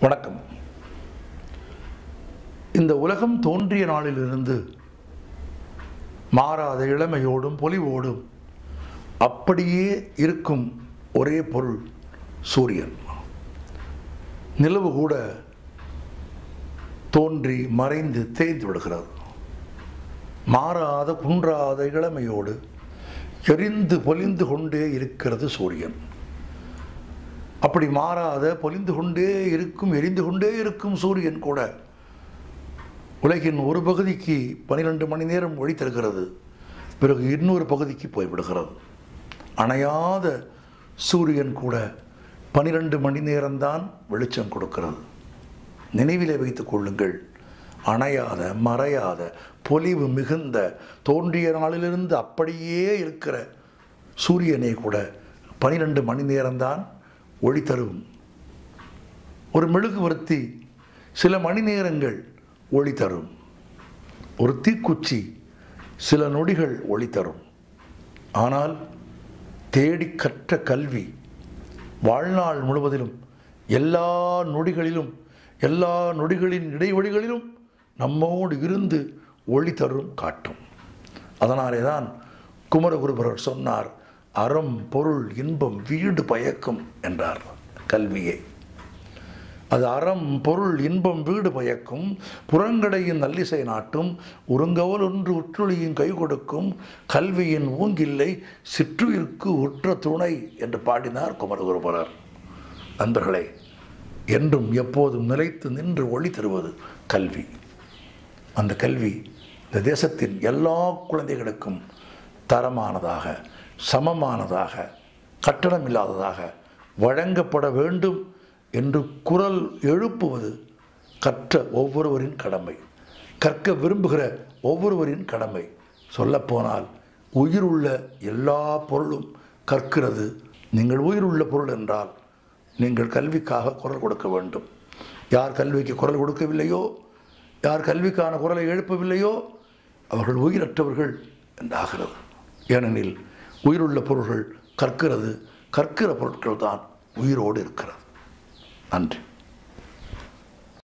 வணக்கம் இந்த உலகம் தோன்றிய நாளிலிருந்து மாறாத இளமையோடும் பொலிவோடும் அப்படியே இருக்கும் ஒரே பொருள் சூரியன் நிலவு கூட தோன்றி மறைந்து தேய்ந்து விடுகிறது மாறாத குன்றாத இளமையோடு எரிந்து பொலிந்து கொண்டே இருக்கிறது சூரியன் அப்படி மாறாத பொலிந்து கொண்டே இருக்கும் எரிந்து கொண்டே இருக்கும் சூரியன் கூட உலகின் ஒரு பகுதிக்கு பனிரெண்டு மணி நேரம் ஒளி தருகிறது பிறகு இன்னொரு பகுதிக்கு போய்விடுகிறது அணையாத சூரியன் கூட பனிரெண்டு மணி நேரம்தான் வெளிச்சம் கொடுக்கிறது நினைவிலே வைத்துக் கொள்ளுங்கள் அணையாத மறையாத பொலிவு மிகுந்த தோன்றிய நாளிலிருந்து அப்படியே இருக்கிற சூரியனை கூட பனிரெண்டு மணி நேரம்தான் ஒளி தரும் ஒரு மெழுகுவர்த்தி சில மணி நேரங்கள் ஒளி தரும் ஒரு தீக்குச்சி சில நொடிகள் ஒளி தரும் ஆனால் தேடி கற்ற கல்வி வாழ்நாள் முழுவதிலும் எல்லா நொடிகளிலும் எல்லா நொடிகளின் இடைவெளிகளிலும் நம்மோடு இருந்து ஒளி தரும் காட்டும் அதனாலே தான் குமரகுருபரர் சொன்னார் அறம் பொருள் இன்பம் வீடு பயக்கும் என்றார் கல்வியை அது அறம் பொருள் இன்பம் வீடு பயக்கும் புறங்கடையின் நல்லிசை நாட்டும் உருங்கவல் ஒன்று உற்றொழியும் கை கொடுக்கும் கல்வியின் ஊங்கில்லை சிற்றுயிர்க்கு உற்ற துணை என்று பாடினார் குமரகுருபரர் நண்பர்களே என்றும் எப்போதும் நிலைத்து நின்று ஒளி தருவது கல்வி அந்த கல்வி இந்த தேசத்தின் எல்லா குழந்தைகளுக்கும் தரமானதாக சமமானதாக கட்டணமில்லாததாக வழங்கப்பட வேண்டும் என்று குரல் எழுப்புவது கற்ற ஒவ்வொருவரின் கடமை கற்க விரும்புகிற ஒவ்வொருவரின் கடமை சொல்லப்போனால் உயிருள்ள எல்லா பொருளும் கற்கிறது நீங்கள் உயிருள்ள பொருள் என்றால் நீங்கள் கல்விக்காக குரல் கொடுக்க வேண்டும் யார் கல்விக்கு குரல் கொடுக்கவில்லையோ யார் கல்விக்கான குரலை எழுப்பவில்லையோ அவர்கள் உயிரற்றவர்கள் என்றாகிறது ஏனெனில் உயிருள்ள பொருள்கள் கற்கிறது கற்கிற பொருட்கள் தான் உயிரோடு இருக்கிறது நன்றி